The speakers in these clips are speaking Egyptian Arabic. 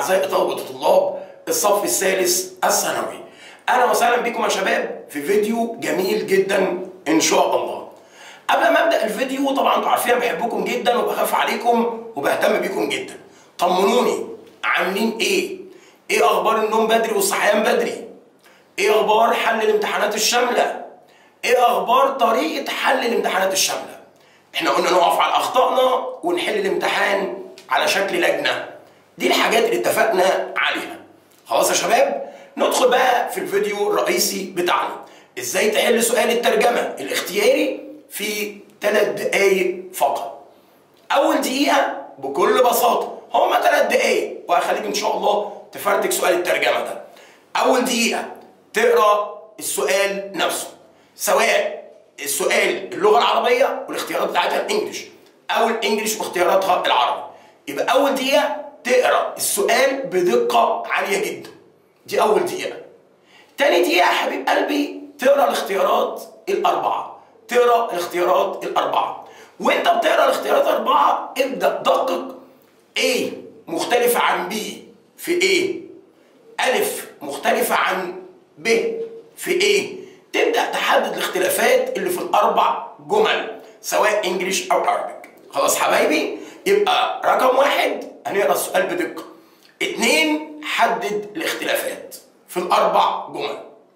أعزائي طلبة وطلاب الصف الثالث الثانوي أهلا وسهلا بكم يا شباب في فيديو جميل جدا إن شاء الله قبل ما أبدأ الفيديو طبعا أنتوا عارفين بحبكم جدا وبخاف عليكم وبهتم بيكم جدا طمنوني عاملين إيه؟ إيه أخبار النوم بدري والصحيان بدري؟ إيه أخبار حل الامتحانات الشاملة؟ إيه أخبار طريقة حل الامتحانات الشاملة؟ إحنا قلنا نقف على أخطائنا ونحل الامتحان على شكل لجنة دي الحاجات اللي اتفقنا عليها خلاص يا شباب ندخل بقى في الفيديو الرئيسي بتاعنا ازاي تحل سؤال الترجمة الاختياري في ثلاث دقايق فقط اول دقيقة بكل بساطة هما ثلاث دقايق وهخليك ان شاء الله تفرتك سؤال الترجمة ده اول دقيقة تقرا السؤال نفسه سواء السؤال اللغة العربية والاختيارات بتاعتها الانجليش او الانجليش واختياراتها العربي يبقى اول دقيقه تقرا السؤال بدقه عاليه جدا دي اول دقيقه تاني دقيقه يا حبيب قلبي تقرا الاختيارات الاربعه تقرا الاختيارات الاربعه وانت بتقرا الاختيارات الاربعه ابدا دقق A مختلفه عن B في A ألف مختلفة عن ب في A تبدأ تحدد الاختلافات اللي في الأربع جمل سواء انجليش أو عربي خلاص حبايبي يبقى رقم واحد هنقرا السؤال بدقة اتنين حدد الاختلافات في الأربع جمل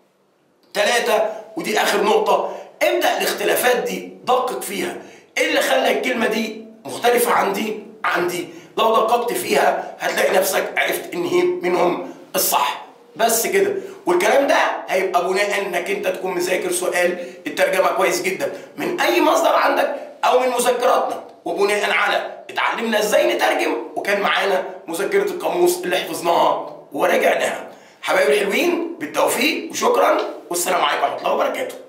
تلاتة ودي آخر نقطة ابدأ الاختلافات دي دقق فيها ايه اللي خلى الكلمة دي مختلفة عن دي عن دي لو دققت فيها هتلاقي نفسك عرفت ان هي منهم الصح بس كده والكلام ده هيبقى بناء انك انت تكون مذاكر سؤال الترجمه كويس جدا من اي مصدر عندك او من مذكراتنا وبناء على اتعلمنا ازاي نترجم وكان معانا مذكره القاموس اللي حفظناها وراجعناها حبايبي الحلوين بالتوفيق وشكرا والسلام عليكم ورحمه الله وبركاته